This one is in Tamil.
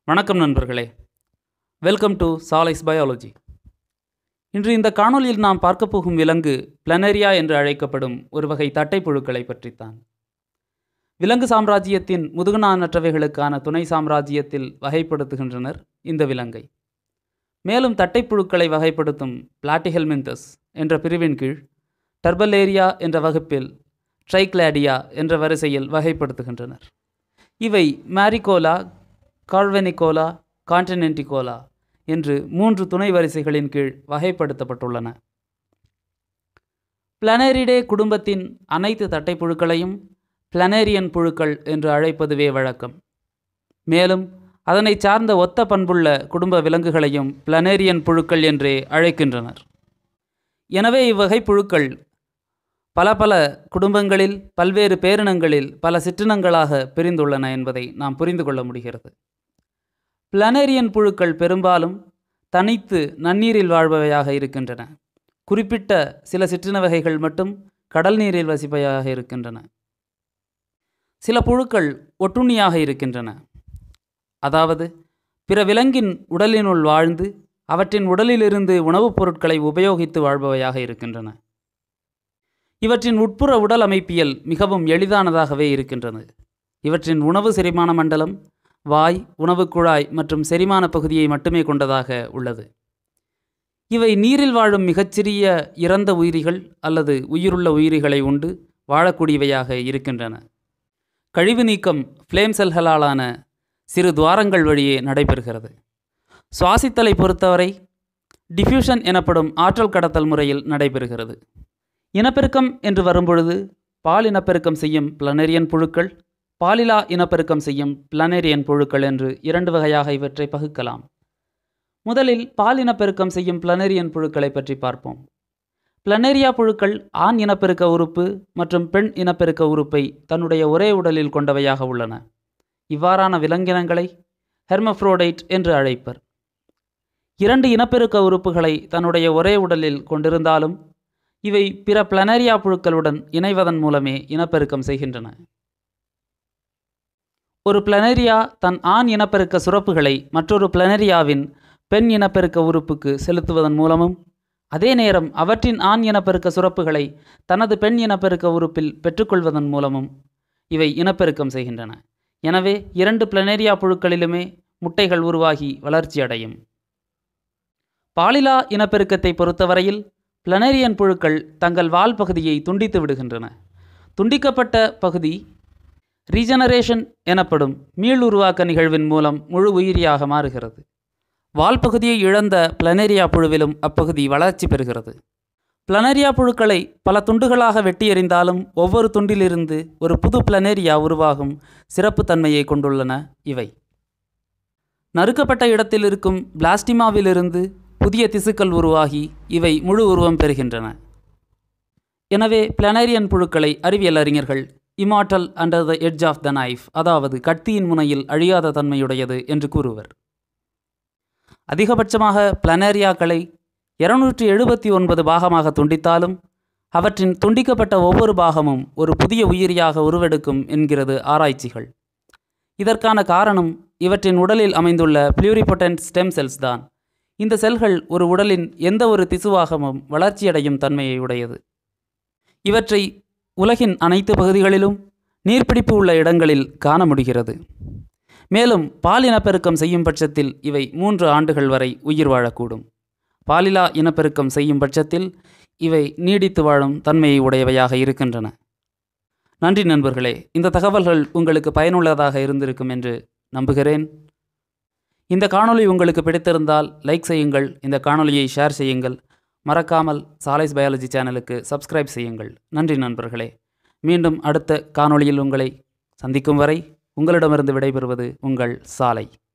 வணக்கம் நண்பர்களே வெல்கம் டு சாலைஸ் பயாலஜி இன்று இந்த காணொளியில் நாம் பார்க்க போகும் விலங்கு பிளனரியா என்று அழைக்கப்படும் ஒரு வகை தட்டைப்புழுக்களை பற்றித்தான் விலங்கு சாம்ராஜ்யத்தின் முதுகுநானற்றவைகளுக்கான துணை சாம்ராஜ்யத்தில் வகைப்படுத்துகின்றனர் இந்த விலங்கை மேலும் தட்டைப்புழுக்களை வகைப்படுத்தும் பிளாட்டிஹெல்மிந்தஸ் என்ற பிரிவின் கீழ் டர்பலேரியா என்ற வகுப்பில் ட்ரைக்ளாடியா என்ற வரிசையில் வகைப்படுத்துகின்றனர் இவை மேரிகோலா கார்வெனிகோலா கான்டினென்டிகோலா என்று மூன்று துணை வரிசைகளின் கீழ் வகைப்படுத்தப்பட்டுள்ளன பிளனேரிடே குடும்பத்தின் அனைத்து தட்டைப்புழுக்களையும் பிளனேரியன் புழுக்கள் என்று அழைப்பதுவே வழக்கம் மேலும் அதனை சார்ந்த ஒத்த பண்புள்ள குடும்ப விலங்குகளையும் பிளனேரியன் புழுக்கள் என்றே அழைக்கின்றனர் எனவே இவ்வகை புழுக்கள் பல பல குடும்பங்களில் பல்வேறு பேரினங்களில் பல சிற்றினங்களாக பிரிந்துள்ளன என்பதை நாம் புரிந்து கொள்ள முடிகிறது பிளனேரியன் புழுக்கள் பெரும்பாலும் தனித்து நன்னீரில் வாழ்பவையாக இருக்கின்றன குறிப்பிட்ட சில சிற்றின வகைகள் மட்டும் கடல் நீரில் வசிப்பவையாக இருக்கின்றன சில புழுக்கள் ஒட்டுண்ணியாக இருக்கின்றன அதாவது பிற விலங்கின் உடலினுள் வாழ்ந்து அவற்றின் உடலிலிருந்து உணவுப் பொருட்களை உபயோகித்து வாழ்பவையாக இருக்கின்றன இவற்றின் உட்புற உடல் அமைப்பியல் மிகவும் எளிதானதாகவே இருக்கின்றது இவற்றின் உணவு செரிமான மண்டலம் வாய் உணவுக் குழாய் மற்றும் செரிமான பகுதியை மட்டுமே கொண்டதாக உள்ளது இவை நீரில் வாழும் மிகச்சிறிய இறந்த உயிரிகள் அல்லது உயிருள்ள உயிரிகளை உண்டு வாழக்கூடியவையாக இருக்கின்றன கழிவு நீக்கம் ஃப்ளேம் செல்களாலான சிறு துவாரங்கள் வழியே நடைபெறுகிறது சுவாசித்தலை பொறுத்தவரை டிஃப்யூஷன் எனப்படும் ஆற்றல் கடத்தல் முறையில் நடைபெறுகிறது இனப்பெருக்கம் என்று வரும்பொழுது பால் இனப்பெருக்கம் செய்யும் பிளனேரியன் புழுக்கள் பாலிலா இனப்பெருக்கம் செய்யும் பிளனேரியன் புழுக்கள் என்று இரண்டு வகையாக இவற்றை பகுக்கலாம் முதலில் பால் இனப்பெருக்கம் செய்யும் பிளனேரியன் புழுக்களை பற்றி பார்ப்போம் பிளனேரியா புழுக்கள் ஆண் இனப்பெருக்க உறுப்பு மற்றும் பெண் இனப்பெருக்க உறுப்பை தன்னுடைய ஒரே உடலில் கொண்டவையாக உள்ளன இவ்வாறான விலங்கினங்களை ஹெர்மஃப்ரோடைட் என்று அழைப்பர் இரண்டு இனப்பெருக்க உறுப்புகளை தன்னுடைய ஒரே உடலில் கொண்டிருந்தாலும் இவை பிற பிளனரியா புழுக்களுடன் இணைவதன் மூலமே இனப்பெருக்கம் செய்கின்றன ஒரு பிளனரியா தன் ஆண் இனப்பெருக்க சுரப்புகளை மற்றொரு பிளனரியாவின் பெண் இனப்பெருக்க உறுப்புக்கு செலுத்துவதன் மூலமும் அதே நேரம் அவற்றின் ஆண் இனப்பெருக்க சுரப்புகளை தனது பெண் இனப்பெருக்க உறுப்பில் பெற்றுக்கொள்வதன் மூலமும் இவை இனப்பெருக்கம் செய்கின்றன எனவே இரண்டு பிளனேரியா புழுக்களிலுமே முட்டைகள் உருவாகி வளர்ச்சியடையும் பாலிலா இனப்பெருக்கத்தை பொறுத்தவரையில் பிளனேரியன் புழுக்கள் தங்கள் வால் பகுதியை துண்டித்து விடுகின்றன துண்டிக்கப்பட்ட பகுதி ரீஜெனரேஷன் எனப்படும் மீள் உருவாக்க நிகழ்வின் மூலம் முழு உயிரியாக மாறுகிறது வால் பகுதியை இழந்த பிளனேரியா புழுவிலும் அப்பகுதி வளர்ச்சி பெறுகிறது பிளனேரியா புழுக்களை பல துண்டுகளாக வெட்டி எறிந்தாலும் ஒவ்வொரு துண்டிலிருந்து ஒரு புது பிளனேரியா உருவாகும் சிறப்பு தன்மையை கொண்டுள்ளன இவை நறுக்கப்பட்ட இடத்தில் இருக்கும் பிளாஸ்டிமாவிலிருந்து புதிய திசுக்கள் உருவாகி இவை முழு உருவம் பெறுகின்றன எனவே பிளனேரியன் புழுக்களை அறிவியல் அறிஞர்கள் immortal under the edge of the knife அதாவது கத்தியின் முனையில் அழியாத தன்மையுடையது என்று கூறுவர் அதிகபட்சமாக பிளனேரியாக்களை இருநூற்றி எழுபத்தி ஒன்பது பாகமாக துண்டித்தாலும் அவற்றின் துண்டிக்கப்பட்ட ஒவ்வொரு பாகமும் ஒரு புதிய உயிரியாக உருவெடுக்கும் என்கிறது ஆராய்ச்சிகள் இதற்கான காரணம் இவற்றின் உடலில் அமைந்துள்ள பிளியூரிபொட்டன்ட் ஸ்டெம் செல்ஸ் தான் இந்த செல்கள் ஒரு உடலின் எந்த ஒரு திசுவாகமும் வளர்ச்சியடையும் தன்மையை உடையது இவற்றை உலகின் அனைத்து பகுதிகளிலும் நீர்ப்பிடிப்பு உள்ள இடங்களில் காண முடிகிறது மேலும் பால் இனப்பெருக்கம் செய்யும் பட்சத்தில் இவை மூன்று ஆண்டுகள் வரை உயிர் வாழக்கூடும் பாலிலா இனப்பெருக்கம் செய்யும் பட்சத்தில் இவை நீடித்து வாழும் தன்மையை உடையவையாக இருக்கின்றன நன்றி நண்பர்களே இந்த தகவல்கள் உங்களுக்கு பயனுள்ளதாக இருந்திருக்கும் என்று நம்புகிறேன் இந்த காணொளி உங்களுக்கு பிடித்திருந்தால் லைக் செய்யுங்கள் இந்த காணொளியை ஷேர் செய்யுங்கள் மறக்காமல் சாலைஸ் பயாலஜி சேனலுக்கு சப்ஸ்கிரைப் செய்யுங்கள் நன்றி நண்பர்களே மீண்டும் அடுத்த காணொளியில் உங்களை சந்திக்கும் வரை உங்களிடமிருந்து விடைபெறுவது உங்கள் சாலை